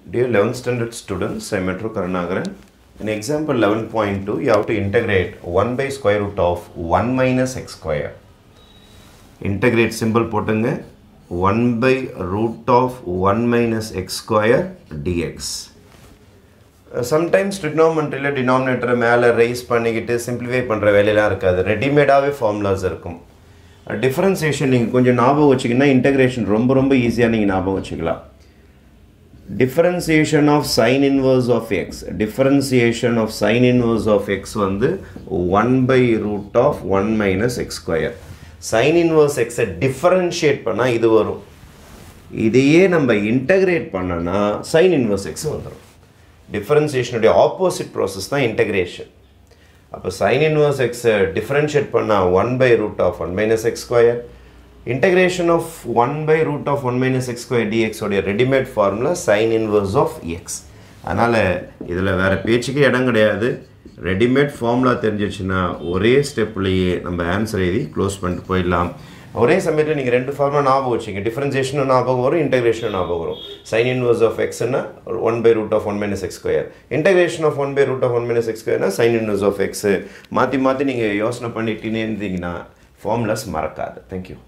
Dear 11th standard students, I am Metro Karunagaran. In example 11.2, you have to integrate 1 by square root of 1 minus x square. Integrate symbol போட்டுங்க 1 by root of 1 minus x square dx. Sometimes ட்ரிக்னோமெண்ட்ரியில் டினாமினேட்டரை மேலே raise பண்ணிக்கிட்டு simplify பண்ணுற வேலையெல்லாம் இருக்காது ரெடிமேடாகவே formulas இருக்கும் differentiation நீங்கள் கொஞ்சம் ஞாபகம் வச்சிங்கன்னா இன்டகிரேஷன் ரொம்ப ரொம்ப ஈஸியாக நீங்கள் ஞாபகம் வச்சுக்கலாம் differentiation of sin inverse of x differentiation of sin inverse of x வந்து 1 by root of 1 minus x square sin inverse x differentiate பண்ணா இது வரும் இதையே நம்ம integrate பண்ணனா sin inverse x வந்துடும் differentiation ஆப்போசிட் ப்ராசஸ் தான் integration அப்போ sin inverse x differentiate பண்ணா 1 by root of 1 minus x square integration of 1 by root of 1 minus x square dx உடைய readymade formula sin inverse of x அதனால் இதில் வேறு பேச்சுக்கு இடம் கிடையாது ரெடிமேட் ஃபார்முலா தெரிஞ்சிச்சுன்னா ஒரே ஸ்டெப்லேயே நம்ம ஆன்சர் எழுதி க்ளோஸ் பண்ணிட்டு போயிடலாம் ஒரே சமயத்தில் நீங்கள் ரெண்டு ஃபார்முலா ஞாபகம் வச்சுங்க டிஃபரன்சியேஷனும் ஞாபகம் வரும் இன்டகிரேஷனும் ஞாபகம் வரும் சைன் இன்வர்ஸ் ஆஃப் எக்ஸ்னா one by root of one minus x square integration of one by root of one minus x ஸ்கொயர்னா சைன் இன்வர்ஸ் ஆஃப் எக்ஸ் மாற்றி மாற்றி நீங்கள் யோசனை பண்ணிட்டீங்கன்னு இருந்தீங்கன்னா ஃபார்முலாஸ் மறக்காது தேங்க்யூ